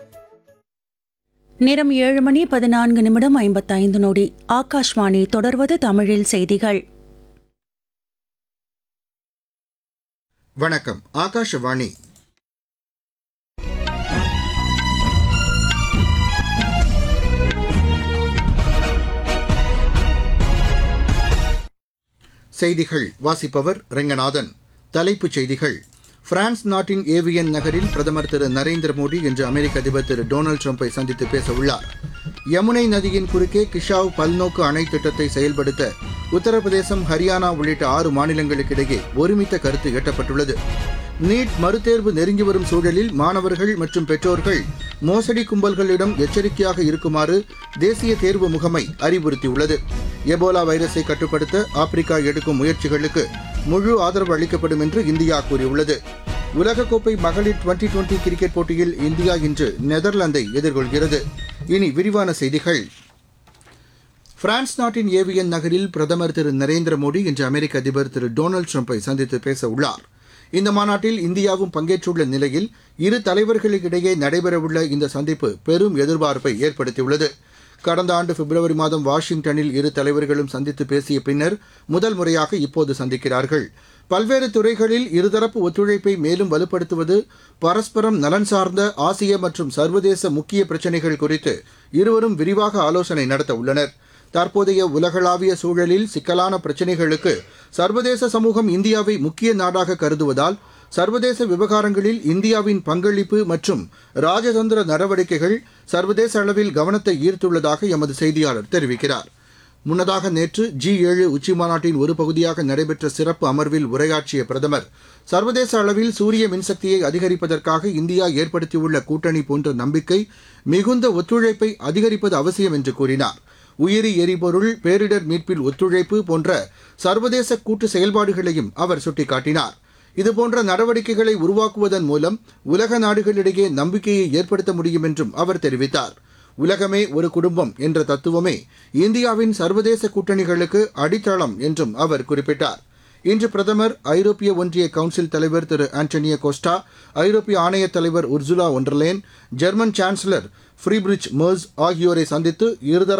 நேரம் ஏழு மணி பதினான்கு நிமிடம் ஐம்பத்தைந்து நொடி ஆகாஷ்வாணி தொடர்வது தமிழில் செய்திகள் வணக்கம் ஆகாஷவாணி செய்திகள் வாசிப்பவர் ரெங்கநாதன் தலைப்புச் செய்திகள் பிரான்ஸ் நாட்டின் ஏவியன் நகரில் பிரதமர் திரு நரேந்திர மோடி இன்று அமெரிக்க அதிபர் திரு டொனால்டு ட்ரம்பை சந்தித்து பேச உள்ளார் யமுனை நதியின் குறுக்கே கிஷாவ் பல்நோக்கு அணை திட்டத்தை செயல்படுத்த உத்தரப்பிரதேசம் ஹரியானா உள்ளிட்ட ஆறு மாநிலங்களுக்கிடையே ஒருமித்த கருத்து எட்டப்பட்டுள்ளது நீட் மறுதேர்வு நெருங்கி வரும் சூழலில் மாணவர்கள் மற்றும் பெற்றோர்கள் மோசடி கும்பல்களிடம் எச்சரிக்கையாக இருக்குமாறு தேசிய தேர்வு முகமை அறிவுறுத்தியுள்ளது எபோலா வைரஸை கட்டுப்படுத்த ஆப்பிரிக்கா எடுக்கும் முயற்சிகளுக்கு முழு ஆதரவு அளிக்கப்படும் என்று இந்தியா கூறியுள்ளது உலகக்கோப்பை மகளிர் டுவெண்டி டுவெண்டி கிரிக்கெட் போட்டியில் இந்தியா இன்று நெதர்லாந்தை எதிர்கொள்கிறது இனி விரிவான செய்திகள் பிரான்ஸ் நாட்டின் ஏவியன் நகரில் பிரதமர் திரு நரேந்திர மோடி இன்று அமெரிக்க அதிபர் திரு டொனால்டு ட்ரம்பை சந்தித்து பேச உள்ளார் இந்த மாநாட்டில் இந்தியாவும் பங்கேற்றுள்ள நிலையில் இரு தலைவர்களுக்கிடையே நடைபெறவுள்ள இந்த சந்திப்பு பெரும் எதிர்பார்ப்பை ஏற்படுத்தியுள்ளது கடந்த ஆண்டு பிப்ரவரி மாதம் வாஷிங்டனில் இரு தலைவர்களும் சந்தித்து பேசிய பின்னர் முதல் முறையாக இப்போது சந்திக்கிறார்கள் பல்வேறு துறைகளில் இருதரப்பு ஒத்துழைப்பை மேலும் வலுப்படுத்துவது பரஸ்பரம் நலன் சார்ந்த ஆசிய மற்றும் சர்வதேச முக்கிய பிரச்சினைகள் குறித்து இருவரும் விரிவாக ஆலோசனை நடத்த உள்ளனர் தற்போதைய உலகளாவிய சூழலில் சிக்கலான பிரச்சினைகளுக்கு சர்வதேச சமூகம் இந்தியாவை முக்கிய நாடாக கருதுவதால் சர்வதேச விவகாரங்களில் இந்தியாவின் பங்களிப்பு மற்றும் ராஜதந்திர நடவடிக்கைகள் சர்வதேச அளவில் கவனத்தை ஈர்த்துள்ளதாக எமது செய்தியாளர் தெரிவிக்கிறார் முன்னதாக நேற்று ஜி ஏழு உச்சிமாநாட்டின் ஒரு பகுதியாக நடைபெற்ற சிறப்பு அமர்வில் உரையாற்றிய பிரதமர் சர்வதேச அளவில் சூரிய மின்சக்தியை அதிகரிப்பதற்காக இந்தியா ஏற்படுத்தியுள்ள கூட்டணி போன்ற நம்பிக்கை மிகுந்த ஒத்துழைப்பை அதிகரிப்பது அவசியம் என்று கூறினார் உயிரி எரிபொருள் பேரிடர் மீட்பில் ஒத்துழைப்பு போன்ற சர்வதேச கூட்டு செயல்பாடுகளையும் அவர் சுட்டிக்காட்டினார் இதுபோன்ற நடவடிக்கைகளை உருவாக்குவதன் மூலம் உலக நாடுகளிடையே நம்பிக்கையை ஏற்படுத்த முடியும் என்றும் அவர் தெரிவித்தார் உலகமே ஒரு குடும்பம் என்ற தத்துவமே இந்தியாவின் சர்வதேச கூட்டணிகளுக்கு அடித்தளம் என்றும் அவர் குறிப்பிட்டார் இன்று பிரதமர் ஐரோப்பிய ஒன்றிய கவுன்சில் தலைவர் திரு ஆண்டனியோ கோஸ்டா ஐரோப்பிய ஆணையத் தலைவர் உர்சுலா ஒன்றலேன் ஜெர்மன் சான்சலர் ஃப்ரீபிரிட்ஜ் மர்ஸ் ஆகியோரை சந்தித்து இருதர